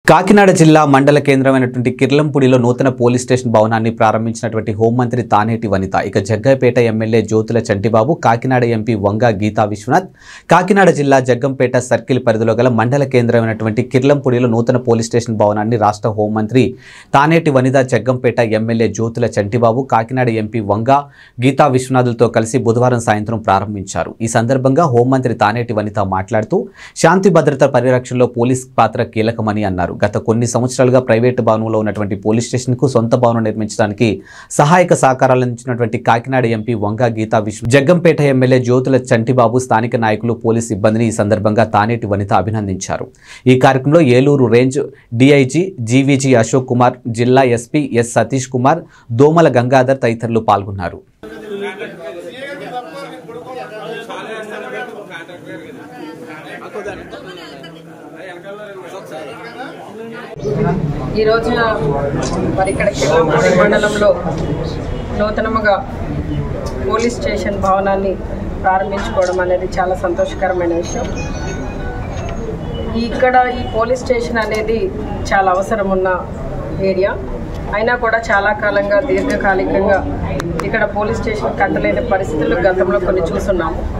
కాకినాడ జిల్లా మండల కేంద్రమైనటువంటి కిర్లంపూడిలో నూతన పోలీస్ స్టేషన్ భవనాన్ని ప్రారంభించినటువంటి హోంమంత్రి తానేటి వనిత ఇక జగ్గైపేట ఎమ్మెల్యే జ్యోతుల చంటిబాబు కాకినాడ ఎంపీ వంగ గీతా విశ్వనాథ్ కాకినాడ జిల్లా జగ్గంపేట సర్కిల్ పరిధిలో గల మండల కేంద్రమైనటువంటి కిర్లంపూడిలో నూతన పోలీస్ స్టేషన్ భవనాన్ని రాష్ట్ర హోంమంత్రి తానేటి వనిత జగ్గంపేట ఎమ్మెల్యే జ్యోతుల చంటిబాబు కాకినాడ ఎంపీ వంగ గీతా విశ్వనాథులతో కలిసి బుధవారం సాయంత్రం ప్రారంభించారు ఈ సందర్భంగా హోంమంత్రి తానేటి వనిత మాట్లాడుతూ శాంతి భద్రత పరిరక్షణలో పోలీస్ పాత్ర కీలకమని అన్నారు గత కొన్ని సంవత్సరాలుగా ప్రైవేటు భవనంలో ఉన్నటువంటి పోలీస్ స్టేషన్కు సొంత భవనం నిర్మించడానికి సహాయక సహకారాలు అందించినటువంటి కాకినాడ ఎంపీ వంగ గీతా విశ్వ జగ్గంపేట ఎమ్మెల్యే జ్యోతుల చంటిబాబు స్థానిక నాయకులు పోలీస్ సిబ్బందిని ఈ సందర్భంగా తానేటి వనిత అభినందించారు ఈ కార్యక్రమంలో Eluru range DIG GVG Ashok Kumar జిల్లా ఎస్పీ ఎస్ సతీష్ కుమార్ దోమల గంగాధర్ తదితరులు పాల్గొన్నారు ఈ రోజున మరి ఇక్కడ కిర్లంపూడి మండలంలో నూతనముగా పోలీస్ స్టేషన్ భవనాన్ని ప్రారంభించుకోవడం అనేది చాలా సంతోషకరమైన విషయం ఇక్కడ ఈ పోలీస్ స్టేషన్ అనేది చాలా అవసరం ఉన్న ఏరియా అయినా కూడా చాలా కాలంగా దీర్ఘకాలికంగా ఇక్కడ పోలీస్ స్టేషన్ కట్టలేని పరిస్థితులు గతంలో కొన్ని చూస్తున్నాము